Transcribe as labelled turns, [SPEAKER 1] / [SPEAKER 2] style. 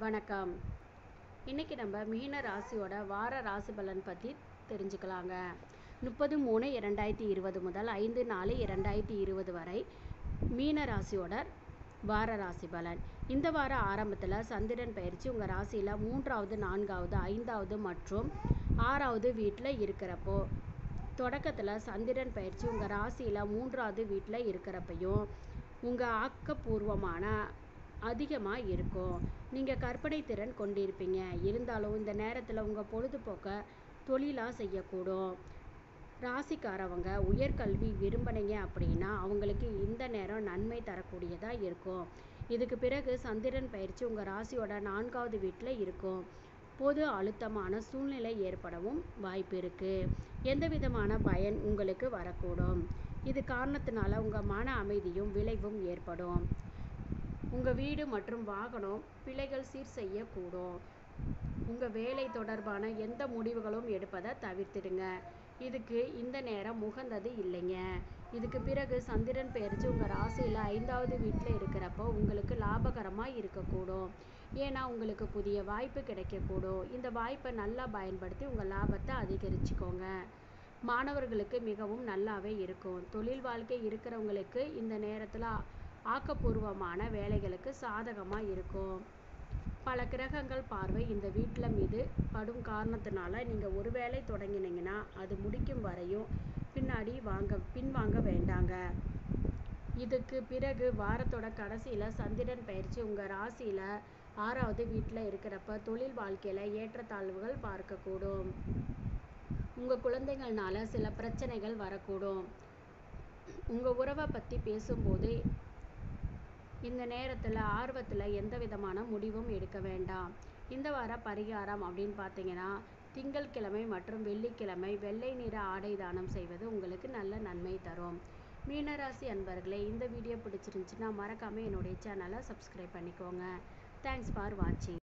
[SPEAKER 1] வணக்கம் இன்னைக்கு நம்ம மீன ராசியோட வார ராசி பலன் பற்றி தெரிஞ்சுக்கலாங்க முப்பது மூணு இரண்டாயிரத்தி இருபது முதல் ஐந்து நாலு இரண்டாயிரத்தி இருபது வரை மீன ராசியோட வார ராசி பலன் இந்த வார ஆரம்பத்தில் சந்திரன் பயிற்சி உங்கள் ராசியில் மூன்றாவது நான்காவது ஐந்தாவது மற்றும் ஆறாவது வீட்டில் இருக்கிறப்போ தொடக்கத்தில் சந்திரன் பயிற்சி உங்கள் ராசியில் மூன்றாவது வீட்டில் இருக்கிறப்பையும் உங்கள் ஆக்கப்பூர்வமான அதிகமாக இருக்கும் நீங்கள் கற்பனை திறன் கொண்டிருப்பீங்க இருந்தாலும் இந்த நேரத்தில் உங்கள் பொழுதுபோக்கை தொழிலாக செய்யக்கூடும் ராசிக்காரவங்க உயர்கல்வி விரும்பினீங்க அப்படின்னா அவங்களுக்கு இந்த நேரம் நன்மை தரக்கூடியதாக இருக்கும் இதுக்கு பிறகு சந்திரன் பயிற்சி உங்கள் ராசியோட நான்காவது வீட்டில் இருக்கும் பொது அழுத்தமான சூழ்நிலை ஏற்படவும் வாய்ப்பு இருக்குது எந்த விதமான பயன் உங்களுக்கு வரக்கூடும் இது காரணத்தினால உங்கள் மன அமைதியும் விளைவும் ஏற்படும் உங்கள் வீடு மற்றும் வாகனம் பிழைகள் சீர் செய்யக்கூடும் உங்கள் வேலை தொடர்பான எந்த முடிவுகளும் எடுப்பதை தவிர்த்திடுங்க இதுக்கு இந்த நேரம் உகந்தது இல்லைங்க இதுக்கு பிறகு சந்திரன் பெயர்ச்சி உங்கள் ராசியில் ஐந்தாவது வீட்டில் இருக்கிறப்போ உங்களுக்கு லாபகரமாக இருக்கக்கூடும் ஏன்னா உங்களுக்கு புதிய வாய்ப்பு கிடைக்கக்கூடும் இந்த வாய்ப்பை நல்லா பயன்படுத்தி உங்கள் லாபத்தை அதிகரிச்சுக்கோங்க மாணவர்களுக்கு மிகவும் நல்லாவே இருக்கும் தொழில் வாழ்க்கை இருக்கிறவங்களுக்கு இந்த நேரத்தில் ஆக்கப்பூர்வமான வேலைகளுக்கு சாதகமாக இருக்கும் பல கிரகங்கள் பார்வை இந்த வீட்டில் மீது படும் காரணத்தினால நீங்கள் ஒரு வேலை தொடங்கினீங்கன்னா அது முடிக்கும் வரையும் பின்னாடி வாங்க பின்வாங்க வேண்டாங்க இதுக்கு பிறகு வாரத்தோட கடைசியில் சந்திரன் பயிற்சி உங்கள் ராசியில் ஆறாவது வீட்டில் இருக்கிறப்ப தொழில் வாழ்க்கையில் ஏற்றத்தாழ்வுகள் பார்க்கக்கூடும் உங்கள் குழந்தைகள்னால சில பிரச்சனைகள் வரக்கூடும் உங்கள் உறவை பற்றி பேசும்போது இந்த நேரத்தில் ஆர்வத்தில் எந்த விதமான முடிவும் எடுக்க வேண்டாம் இந்த வார பரிகாரம் அப்படின்னு பார்த்தீங்கன்னா திங்கட்கிழமை மற்றும் வெள்ளிக்கிழமை வெள்ளை நிற ஆடை தானம் செய்வது உங்களுக்கு நல்ல நன்மை தரும் மீனராசி அன்பர்களே இந்த வீடியோ பிடிச்சிருந்துச்சுன்னா மறக்காமல் என்னுடைய சேனலை சப்ஸ்கிரைப் பண்ணிக்கோங்க தேங்க்ஸ் ஃபார் வாட்சிங்